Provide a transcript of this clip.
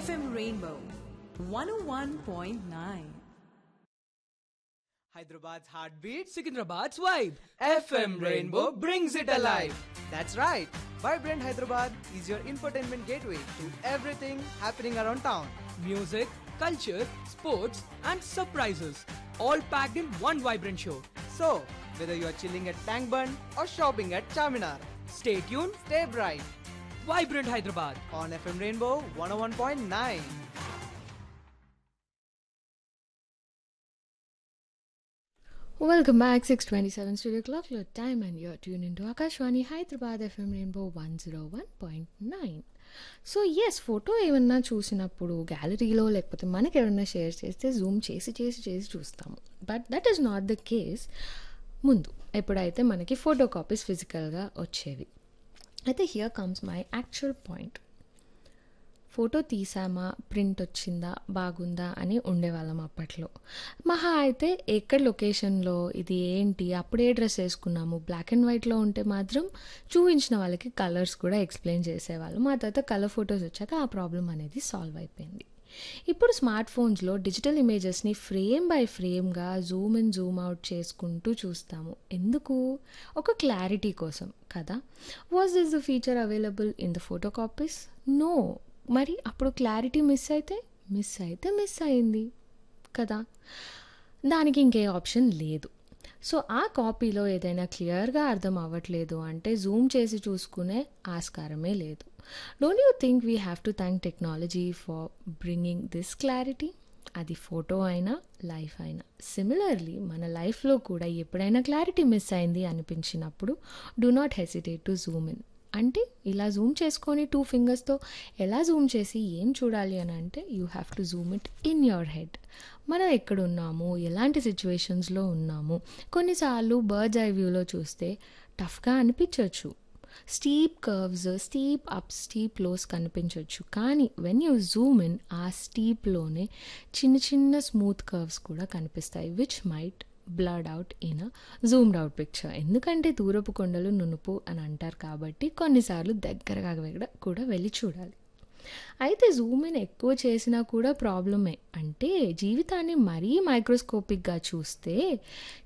FM Rainbow 101.9. Hyderabad's heartbeat, Sikandrabad's vibe. FM Rainbow brings it alive. That's right. Vibrant Hyderabad is your infotainment gateway to everything happening around town. Music, culture, sports, and surprises. All packed in one vibrant show. So, whether you are chilling at Tank Bund or shopping at Charminar, Stay tuned. stay bright Vibrant Hyderabad. on FM Rainbow 101.9. Welcome back, 627 Studio Clock, your time, and you're tuned into Akashwani Hyderabad FM Rainbow 101.9. So yes photo ఏమన్నా చూసినప్పుడు గ్యాలరీలో లేకపోతే మనకి ఎవరన్నా share చేస్తే Zoom చేసి చేసి చేసి చూస్తాము but that is not the case ముందు ఎప్పుడైతే మనకి ఫోటో కాపీస్ ఫిజికల్గా వచ్చేవి అయితే here comes my actual point photo తీసామా ప్రింట్ వచ్చిందా బాగుందా అని ఉండేవాళ్ళం అప్పట్లో మహా అయితే ఎక్కడ లొకేషన్లో ఇది ఏంటి అప్పుడే డ్రెస్ వేసుకున్నాము బ్లాక్ అండ్ వైట్లో ఉంటే మాత్రం చూపించిన వాళ్ళకి కలర్స్ కూడా ఎక్స్ప్లెయిన్ చేసేవాళ్ళు మా తర్వాత కలర్ ఫొటోస్ వచ్చాక ఆ ప్రాబ్లం అనేది సాల్వ్ అయిపోయింది ఇప్పుడు స్మార్ట్ ఫోన్స్లో డిజిటల్ ఇమేజెస్ని ఫ్రేమ్ బై ఫ్రేమ్గా జూమ్ ఇన్ జూమ్ అవుట్ చేసుకుంటూ చూస్తాము ఎందుకు ఒక క్లారిటీ కోసం కదా was this the feature available in the photo copies no మరి అప్పుడు క్లారిటీ మిస్ అయితే మిస్ అయితే మిస్ అయింది కదా దానికి ఇంకే ఆప్షన్ లేదు సో ఆ కాపీలో ఏదైనా క్లియర్గా అర్థం అవ్వట్లేదు అంటే జూమ్ చేసి చూసుకునే ఆస్కారమే లేదు don't you think we have to thank technology for bringing this clarity అది ఫోటో అయినా లైఫ్ అయినా సిమిలర్లీ మన లైఫ్లో కూడా ఎప్పుడైనా క్లారిటీ మిస్ అయింది అనిపించినప్పుడు do not hesitate to zoom in అంటే ఇలా జూమ్ చేసుకొని టూ ఫింగర్స్తో ఎలా జూమ్ చేసి ఏం చూడాలి అని అంటే you have to zoom it in your head మనం ఎక్కడున్నాము ఎలాంటి సిచ్యువేషన్స్లో ఉన్నాము కొన్నిసార్లు బర్డ్స్ ఐ వ్యూలో చూస్తే టఫ్గా అనిపించవచ్చు steep curves steep up steep lows కనిపించవచ్చు కానీ వెన్ యూ జూమ్ ఇన్ ఆ స్టీప్లోనే చిన్న చిన్న స్మూత్ కర్వ్స్ కూడా కనిపిస్తాయి which might blood out in a zoomed out picture ఎందుకంటే దూరపు కొండలు నునుపు అని అంటారు కాబట్టి కొన్నిసార్లు దగ్గరగా కూడా కూడా వెళ్ళి చూడాలి అయితే జూమ్ ఇన్ ఎక్కువ చేసినా కూడా ప్రాబ్లమే అంటే జీవితాన్ని మరీ మైక్రోస్కోపిక్గా చూస్తే